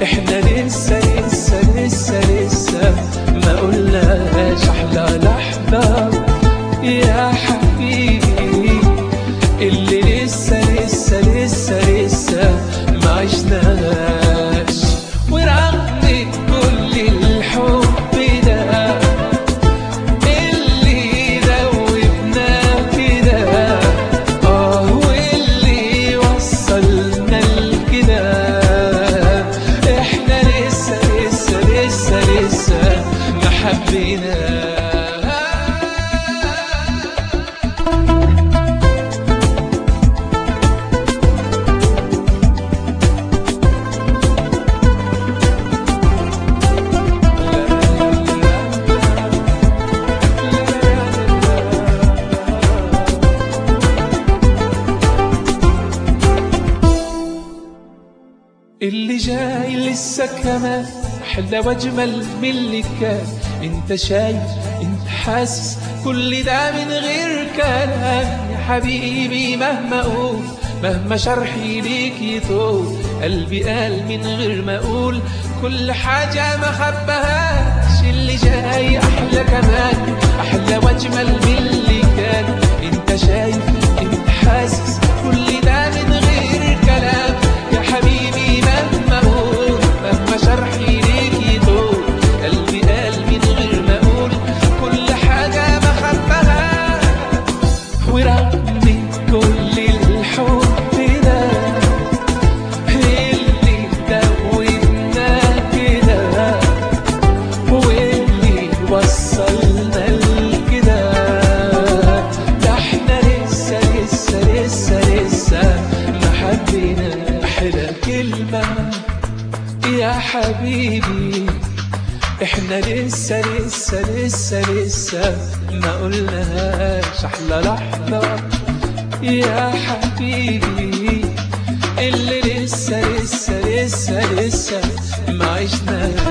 احنا لسه لسه لسه لسه ما قلناش احلى لحظة يا حبيبي اللي لسه لسه لسه لسه ما عشناش ورغم كل الحب ده اللي دوبنا كده اه واللي وصلنا لكده احنا لسه لسه لسه لسه ما حبينا اللي جاي لسه كمان احلى واجمل من اللي كان انت شايف انت حاسس كل ده من غير كلام يا حبيبي مهما اقول مهما شرحي ليك يطول قلبي قال من غير ما اقول كل حاجة ما خبهاش اللي جاي احلى كمان احلى واجمل من اللي كان انت شايف انت حاسس كل ده من غير كلام يا حبيبي مهما اقول مهما شرحي ليك يطول قلبي قال من غير ما اقول كل حاجة ما خبها ورغم كل الحب ده اللي دوبنا كده واللي وصلنا لكده ده احنا لسه لسه لسه لسه ما حبينا احلى كلمة يا حبيبي احنا لسه لسه لسه لسه ما قلناش احلى لحظة يا حبيبي اللي لسه لسه لسه لسه ما عشناش